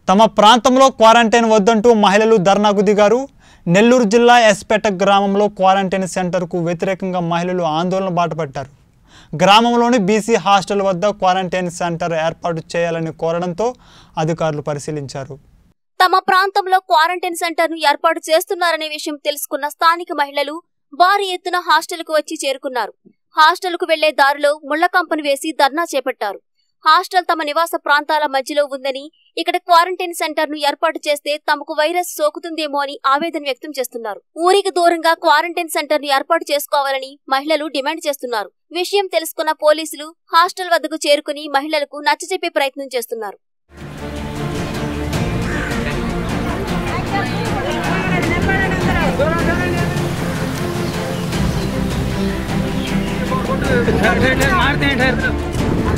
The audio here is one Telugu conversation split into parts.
తమ ప్రాంతంలో క్వారంటైన్ వద్దంటూ మహిళలు ధర్నాకు దిగారు నెల్లూరు జిల్లా ఎస్పేట గ్రామంలో క్వారంటైన్ సెంటర్కు వ్యతిరేకంగా మహిళలు ఆందోళన బాటపట్టారు గ్రామంలోని బీసీ హాస్టల్ వద్ద క్వారంటైన్ సెంటర్ ఏర్పాటు చేయాలని కోరడంతో అధికారులు పరిశీలించారు తమ ప్రాంతంలో క్వారంటైన్ సెంటర్ ను ఏర్పాటు చేస్తున్నారనే విషయం తెలుసుకున్న స్థానిక మహిళలు భారీ ఎత్తున హాస్టల్కు వచ్చి చేరుకున్నారు హాస్టల్కు వెళ్లే దారిలో ముళ్ల కంపను వేసి ధర్నా చేపట్టారు హాస్టల్ తమ నివాస ప్రాంతాల మధ్యలో ఉందని ఇక్కడ క్వారంటైన్ సెంటర్ ను ఏర్పాటు చేస్తే తమకు వైరస్ సోకుతుందేమో అని ఆవేదన వ్యక్తం చేస్తున్నారు ఊరికి దూరంగా క్వారంటైన్ సెంటర్ ను ఏర్పాటు చేసుకోవాలని మహిళలు డిమాండ్ చేస్తున్నారు విషయం తెలుసుకున్న పోలీసులు హాస్టల్ వద్దకు చేరుకుని మహిళలకు నచ్చజెప్పే ప్రయత్నం చేస్తున్నారు ठहर ठहर ठहर मारते हैं ठहर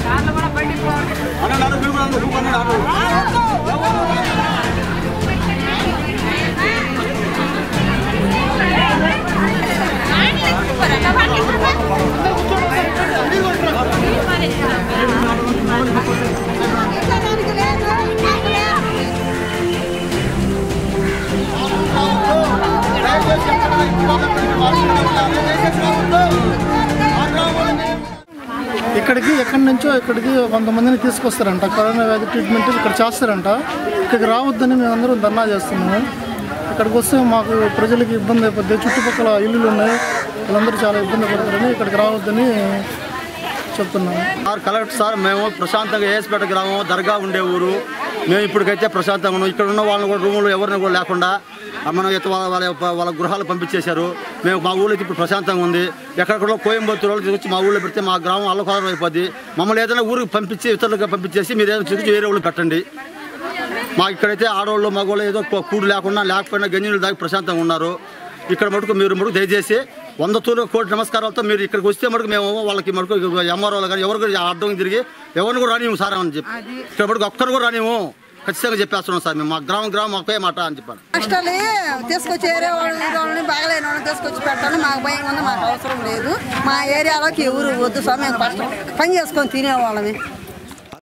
ఇక్కడికి ఎక్కడి నుంచో ఇక్కడికి కొంతమందిని తీసుకొస్తారంట కరోనా వ్యాధి ట్రీట్మెంట్ ఇక్కడ చేస్తారంట ఇక్కడికి రావద్దని మేమందరం ధర్నా చేస్తున్నాము ఇక్కడికి వస్తే మాకు ప్రజలకి ఇబ్బంది అయిపోద్ది చుట్టుపక్కల ఇల్లులు ఉన్నాయి వాళ్ళందరూ చాలా ఇబ్బంది పడతారని ఇక్కడికి రావద్దని చెప్తున్నాము సార్ కలెక్టర్ సార్ మేము ప్రశాంతంగా ఏఎస్పేట గ్రామం దర్గా ఉండే ఊరు మేము ఇప్పటికైతే ప్రశాంతంగా ఉన్నాం ఇక్కడ ఉన్న వాళ్ళని కూడా రూములు ఎవరిని కూడా లేకుండా ఆ మనం ఇత వాళ్ళ వాళ్ళ వాళ్ళ గృహాలు పంపించేశారు మేము మా ఊళ్ళో ఇప్పుడు ప్రశాంతంగా ఉంది ఎక్కడెక్కడో కోయంబత్తూరు వాళ్ళు తీసుకొచ్చి మా ఊళ్ళో పెడితే మా గ్రామం అల్లకొలం అయిపోద్ది మమ్మల్ని ఏదైనా ఊరికి పంపించి ఇతరులకు పంపించేసి మీరు ఏదైనా చూసి వేరే ఊళ్ళు పెట్టండి మాకు ఇక్కడైతే ఆడవాళ్ళు మగవాళ్ళు ఏదో కూ- కూడు లేకుండా లేకపోయినా గంజీలు దాకా ప్రశాంతంగా ఉన్నారు ఇక్కడ మటుకు మీరు మటుకు దయచేసి వంద తూరు కోటి నమస్కారాలతో మీరు ఇక్కడికి వస్తే మటుకు మేము వాళ్ళకి మటుకు ఎంఆర్ఓలు కానీ ఎవరు కూడా అడ్డం తిరిగి ఎవరిని కూడా రానివ్వు సార్ అని చెప్పి ఇక్కడ మటుకు ఒక్కరు కూడా రానివ్వు ఖచ్చితంగా చెప్పేస్తున్నాం సార్ మేము మా గ్రామం గ్రామం ఒకే మాట అని చెప్పాను హాస్టల్ తీసుకొచ్చి ఏరియా వాళ్ళని ఈ వాళ్ళని బాగలేని వాళ్ళని తీసుకొచ్చి పెట్టాలి మాకు భయం ఉంది మాకు అవసరం లేదు మా ఏరియాలోకి ఎవరు వద్దు స్వామి మేము కష్టం పని చేసుకొని తినేవాళ్ళమే